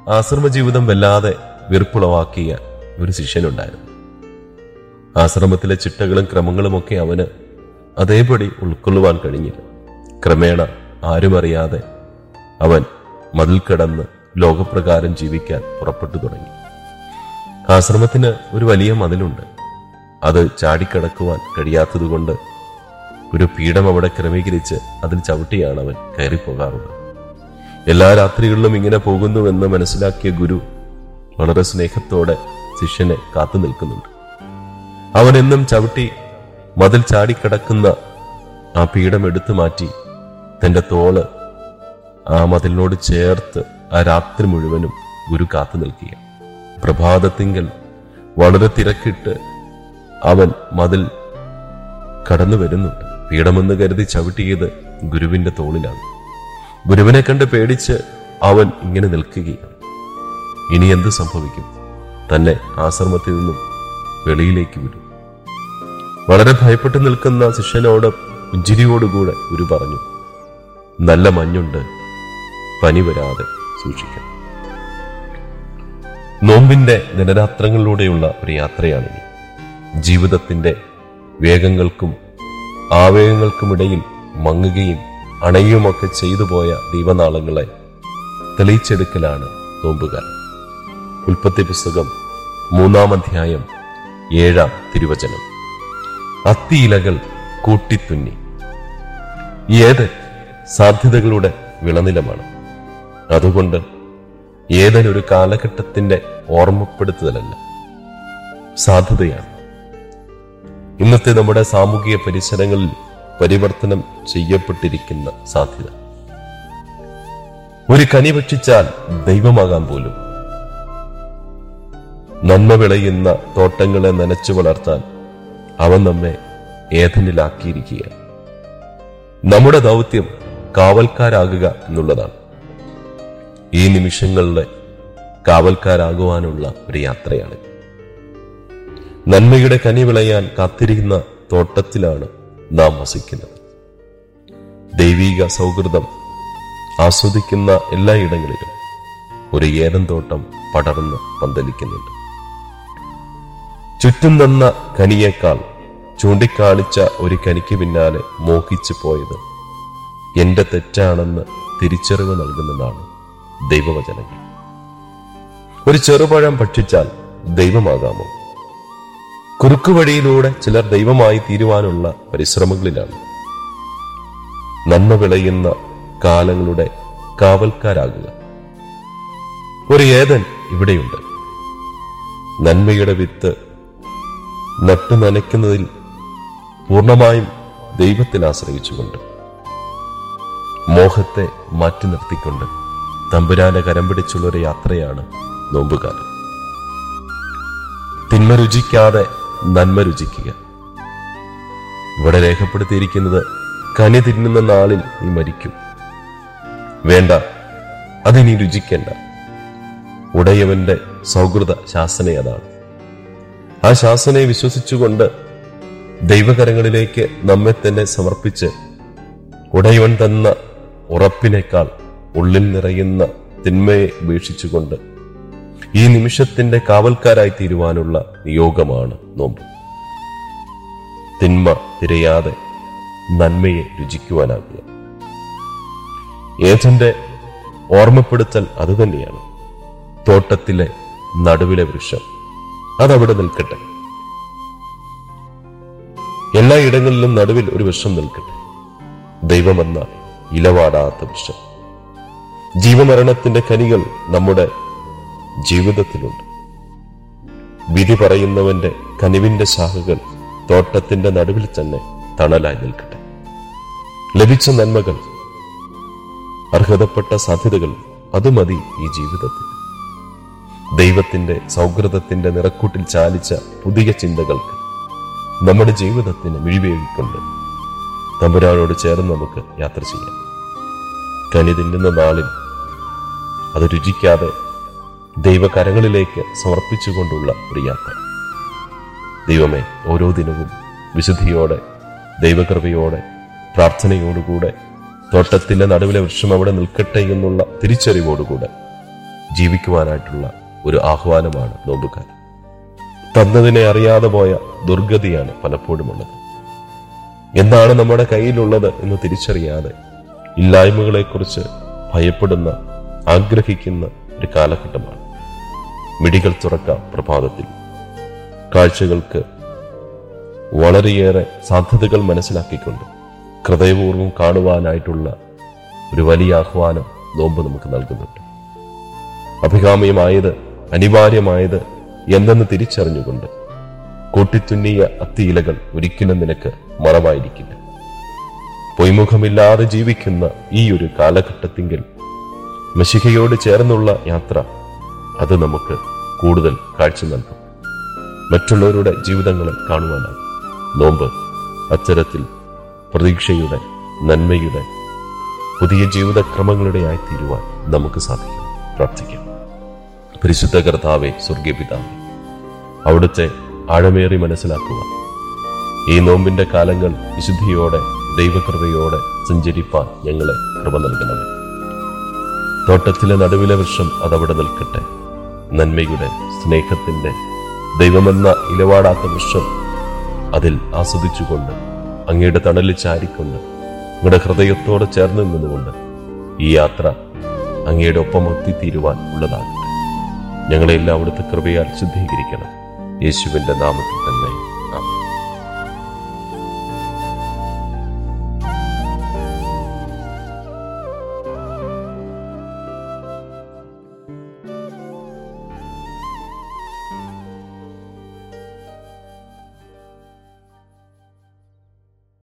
ആശ്രമ ജീവിതം വല്ലാതെ വെറുപ്പുളവാക്കിയ ഒരു ശിഷ്യനുണ്ടായിരുന്നു ആശ്രമത്തിലെ ചിട്ടകളും ക്രമങ്ങളുമൊക്കെ അവന് അതേപടി ഉൾക്കൊള്ളുവാൻ കഴിഞ്ഞില്ല ക്രമേണ ആരും അറിയാതെ അവൻ മതിൽ കടന്ന് ലോകപ്രകാരം ജീവിക്കാൻ പുറപ്പെട്ടു തുടങ്ങി ആശ്രമത്തിന് ഒരു വലിയ മതിലുണ്ട് അത് ചാടിക്കടക്കുവാൻ കഴിയാത്തതുകൊണ്ട് ഒരു പീഠം അവിടെ ക്രമീകരിച്ച് അതിൽ ചവിട്ടിയാണ് അവൻ കയറിപ്പോകാറുള്ളത് എല്ലാ രാത്രികളിലും ഇങ്ങനെ പോകുന്നുവെന്ന് മനസ്സിലാക്കിയ ഗുരു വളരെ സ്നേഹത്തോടെ ശിഷ്യനെ കാത്തു നിൽക്കുന്നുണ്ട് അവൻ എന്നും ചവിട്ടി മതിൽ ചാടിക്കിടക്കുന്ന ആ പീഠം എടുത്തു മാറ്റി തന്റെ തോള് ആ മതിലിനോട് ചേർത്ത് ആ രാത്രി മുഴുവനും ഗുരു കാത്തു നിൽക്കുക പ്രഭാതത്തിങ്കൽ വളരെ തിരക്കിട്ട് അവൻ മതിൽ കടന്നു വരുന്നുണ്ട് പീഠമെന്ന് കരുതി ചവിട്ടിയത് ഗുരുവിന്റെ തോളിലാണ് ഗുരുവിനെ കണ്ട് പേടിച്ച് അവൻ ഇങ്ങനെ നിൽക്കുകയാണ് ഇനി എന്ത് സംഭവിക്കും തന്നെ ആശ്രമത്തിൽ നിന്നും വെളിയിലേക്ക് വിടും വളരെ ഭയപ്പെട്ട് നിൽക്കുന്ന ശിഷ്യനോട് പുഞ്ചിരിയോടുകൂടെ ഗുരു പറഞ്ഞു നല്ല മഞ്ഞുണ്ട് പനി വരാതെ സൂക്ഷിക്കണം നോമ്പിന്റെ ദിനരാത്രങ്ങളിലൂടെയുള്ള ഒരു യാത്രയാണിനി ജീവിതത്തിന്റെ വേഗങ്ങൾക്കും ആവേഗങ്ങൾക്കുമിടയിൽ മങ്ങുകയും അണയുമൊക്കെ ചെയ്തു പോയ ദീപനാളങ്ങളെ തെളിയിച്ചെടുക്കലാണ് നോമ്പുകാലം ഉൽപ്പത്തി പുസ്തകം മൂന്നാം അധ്യായം ഏഴാം തിരുവചനം അത്തിയിലകൾ കൂട്ടിത്തുന്നി ഏത് സാധ്യതകളുടെ വിളനിലമാണ് അതുകൊണ്ട് ഏതൊരു കാലഘട്ടത്തിന്റെ ഓർമ്മപ്പെടുത്തുതലല്ല സാധ്യതയാണ് ഇന്നത്തെ നമ്മുടെ സാമൂഹിക പരിസരങ്ങളിൽ പരിവർത്തനം ചെയ്യപ്പെട്ടിരിക്കുന്ന സാധ്യത ഒരു കനി ഭക്ഷിച്ചാൽ ദൈവമാകാൻ പോലും നന്മ വിളയുന്ന തോട്ടങ്ങളെ നനച്ചു വളർത്താൻ അവൻ നമ്മെ ഏതനിലാക്കിയിരിക്കുകയാണ് നമ്മുടെ ദൗത്യം കാവൽക്കാരാകുക എന്നുള്ളതാണ് ഈ നിമിഷങ്ങളിലെ കാവൽക്കാരാകുവാനുള്ള ഒരു യാത്രയാണ് നന്മയുടെ കനി വിളയാൻ കാത്തിരിക്കുന്ന തോട്ടത്തിലാണ് നാം വസിക്കുന്നത് ദൈവീക സൗഹൃദം ആസ്വദിക്കുന്ന എല്ലായിടങ്ങളിലും ഒരു ഏതൻ തോട്ടം പടർന്ന് പന്തലിക്കുന്നുണ്ട് ചുറ്റും നിന്ന കനിയേക്കാൾ ചൂണ്ടിക്കാണിച്ച ഒരു കനിക്ക് പിന്നാലെ മോഹിച്ചു പോയത് എന്റെ തെറ്റാണെന്ന് തിരിച്ചറിവ് നൽകുന്നതാണ് ദൈവവചനങ്ങൾ ഒരു ചെറുപഴം ഭക്ഷിച്ചാൽ ദൈവമാകാമോ കുറുക്കുവഴിയിലൂടെ ചിലർ ദൈവമായി തീരുവാനുള്ള പരിശ്രമങ്ങളിലാണ് നന്മ വിളയുന്ന കാലങ്ങളുടെ കാവൽക്കാരാകുക ഒരു ഏതൻ ഇവിടെയുണ്ട് നന്മയുടെ വിത്ത് നട്ടു നനയ്ക്കുന്നതിൽ പൂർണ്ണമായും ദൈവത്തിൽ ആശ്രയിച്ചുകൊണ്ട് മോഹത്തെ മാറ്റി നിർത്തിക്കൊണ്ട് തമ്പുരാനെ കരം പിടിച്ചുള്ള ഒരു യാത്രയാണ് നോമ്പുകാലം തിന്മ രുചിക്കാതെ നന്മ രുചിക്കുക ഇവിടെ രേഖപ്പെടുത്തിയിരിക്കുന്നത് കനി തിന്നുന്ന നാളിൽ നീ മരിക്കും വേണ്ട അതിനി രുചിക്കണ്ട ഉടയവന്റെ സൗഹൃദ ശാസന അതാണ് ആ ശാസനയെ വിശ്വസിച്ചുകൊണ്ട് ദൈവകരങ്ങളിലേക്ക് നമ്മെ തന്നെ സമർപ്പിച്ച് ഉടയവൻ തന്ന ഉറപ്പിനേക്കാൾ ഉള്ളിൽ നിറയുന്ന തിന്മയെ ഉപേക്ഷിച്ചുകൊണ്ട് ഈ നിമിഷത്തിന്റെ കാവൽക്കാരായി തീരുവാനുള്ള നിയോഗമാണ് നോമ്പ് തിന്മ തിരയാതെ നന്മയെ രുചിക്കുവാനാകുക ഏജന്റെ ഓർമ്മപ്പെടുത്തൽ അതുതന്നെയാണ് തോട്ടത്തിലെ നടുവിലെ വൃക്ഷം അതവിടെ നിൽക്കട്ടെ എല്ലായിടങ്ങളിലും നടുവിൽ ഒരു വൃക്ഷം നിൽക്കട്ടെ ദൈവമെന്ന ഇലവാടാത്ത വൃക്ഷം ജീവമരണത്തിന്റെ കനികൾ നമ്മുടെ ജീവിതത്തിലുണ്ട് വിധി പറയുന്നവന്റെ കനിവിന്റെ ശാഖകൾ തോട്ടത്തിന്റെ നടുവിൽ തന്നെ തണലായി നിൽക്കട്ടെ ലഭിച്ച നന്മകൾ അർഹതപ്പെട്ട സാധ്യതകൾ അത് മതി ഈ ജീവിതത്തിൽ ദൈവത്തിന്റെ സൗഹൃദത്തിന്റെ നിറക്കൂട്ടിൽ ചാലിച്ച പുതിയ ചിന്തകൾക്ക് നമ്മുടെ ജീവിതത്തിന് മിഴിവേകിക്കൊണ്ട് തമ്പുരാനോട് ചേർന്ന് നമുക്ക് യാത്ര ചെയ്യാം കനി തിന്നുന്ന നാളിൽ അത് രുചിക്കാതെ ദൈവകരങ്ങളിലേക്ക് സമർപ്പിച്ചുകൊണ്ടുള്ള ഒരു യാത്ര ദൈവമേ ഓരോ ദിനവും വിശുദ്ധിയോടെ ദൈവകൃപയോടെ പ്രാർത്ഥനയോടുകൂടെ തോട്ടത്തിന്റെ നടുവിലെ വൃക്ഷം അവിടെ നിൽക്കട്ടെ എന്നുള്ള തിരിച്ചറിവോടുകൂടെ ജീവിക്കുവാനായിട്ടുള്ള ഒരു ആഹ്വാനമാണ് നോമ്പുകാലം തന്നതിനെ അറിയാതെ പോയ ദുർഗതിയാണ് പലപ്പോഴും ഉള്ളത് എന്താണ് നമ്മുടെ കയ്യിലുള്ളത് എന്ന് തിരിച്ചറിയാതെ ഇല്ലായ്മകളെക്കുറിച്ച് ഭയപ്പെടുന്ന ആഗ്രഹിക്കുന്ന ഒരു കാലഘട്ടമാണ് മിടികൾ തുറക്കാം പ്രഭാതത്തിൽ കാഴ്ചകൾക്ക് വളരെയേറെ സാധ്യതകൾ മനസ്സിലാക്കിക്കൊണ്ട് ഹൃദയപൂർവ്വം കാണുവാനായിട്ടുള്ള ഒരു വലിയ ആഹ്വാനം നോമ്പ് നമുക്ക് നൽകുന്നുണ്ട് അഭികാമ്യമായത് അനിവാര്യമായത് എന്തെന്ന് തിരിച്ചറിഞ്ഞുകൊണ്ട് കൂട്ടിത്തുന്നിയ അത്തിയിലകൾ ഒരിക്കലും നിനക്ക് മറവായിരിക്കില്ല പൊയ്മുഖമില്ലാതെ ജീവിക്കുന്ന ഈ ഒരു കാലഘട്ടത്തിങ്കിൽ മഷികയോട് ചേർന്നുള്ള യാത്ര അത് നമുക്ക് കൂടുതൽ കാഴ്ച നൽകും മറ്റുള്ളവരുടെ ജീവിതങ്ങളെ കാണുവാനാകും നോമ്പ് അത്തരത്തിൽ പ്രതീക്ഷയുടെ നന്മയുടെ പുതിയ ജീവിതക്രമങ്ങളുടെ ആയിത്തീരുവാൻ നമുക്ക് സാധിക്കും പ്രാർത്ഥിക്കാം പരിശുദ്ധ കർത്താവെ സ്വർഗീയ പിതാവേ അവിടുത്തെ ആഴമേറി മനസ്സിലാക്കുക ഈ നോമ്പിന്റെ കാലങ്ങൾ വിശുദ്ധിയോടെ ദൈവകൃപയോടെ സഞ്ചരിപ്പാൻ ഞങ്ങളെ കൃപ നൽകണമേ തോട്ടത്തിലെ നടുവിലെ വൃക്ഷം അതവിടെ നിൽക്കട്ടെ നന്മയുടെ സ്നേഹത്തിന്റെ ദൈവമെന്ന ഇലവാടാത്ത വൃക്ഷം അതിൽ ആസ്വദിച്ചുകൊണ്ട് അങ്ങയുടെ തണലിൽ ചാരിക്കൊണ്ട് അങ്ങയുടെ ഹൃദയത്തോട് ചേർന്ന് നിന്നുകൊണ്ട് ഈ യാത്ര അങ്ങയുടെ ഒപ്പം എത്തിത്തീരുവാൻ ഉള്ളതാകട്ടെ ഞങ്ങളെല്ലാം അവിടുത്തെ കൃപയാൽ ശുദ്ധീകരിക്കണം യേശുവിന്റെ നാമത്തിൽ തന്നെ